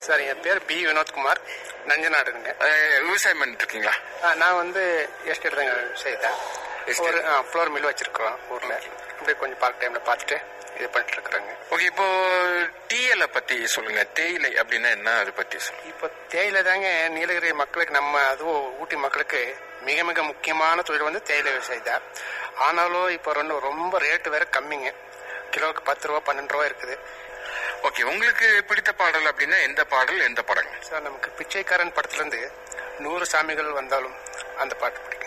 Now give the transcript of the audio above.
Sir என் பேர் B Vinodkumar நஞ்சநாடுங்க அஹ், விவசாயம் பண்ணிட்டு இருக்கீங்களா ஆ, நான் வந்து எஸ்டேட் தாங்க செய்தேன் Estate. ஒரு ஃப்ளோர் மில் வச்சிருக்கோம் ஊர்ல அப்படியே கொஞ்சம் பார்ட் டைம்ல பார்த்துட்டு இது பண்ணிட்டு இருக்கிறேங்க ஓகே இப்போ டீயலை பத்தி சொல்லுங்க தேயிலை அப்படின்னா என்ன அதை பத்தி சொல்லுங்க இப்போ தேயிலை தாங்க நீலகிரி மக்களுக்கு நம்ம அதுவும் ஊட்டி மக்களுக்கு மிக மிக முக்கியமான தொழில் வந்து தேயிலை விவசாயம் தான் ஆனாலும் இப்போ ரொம்ப ரொம்ப ரேட்டு வேற கம்மிங்க கிலோவுக்கு பத்து ரூபா பன்னெண்டு ரூபா இருக்குது ஓகே உங்களுக்கு பிடித்த பாடல் அப்படின்னா எந்த பாடல் எந்த படங்கள் சார் நமக்கு பிச்சைக்காரன் படத்துல இருந்து நூறு சாமிகள் வந்தாலும் அந்த பாட்டு பிடிக்கும்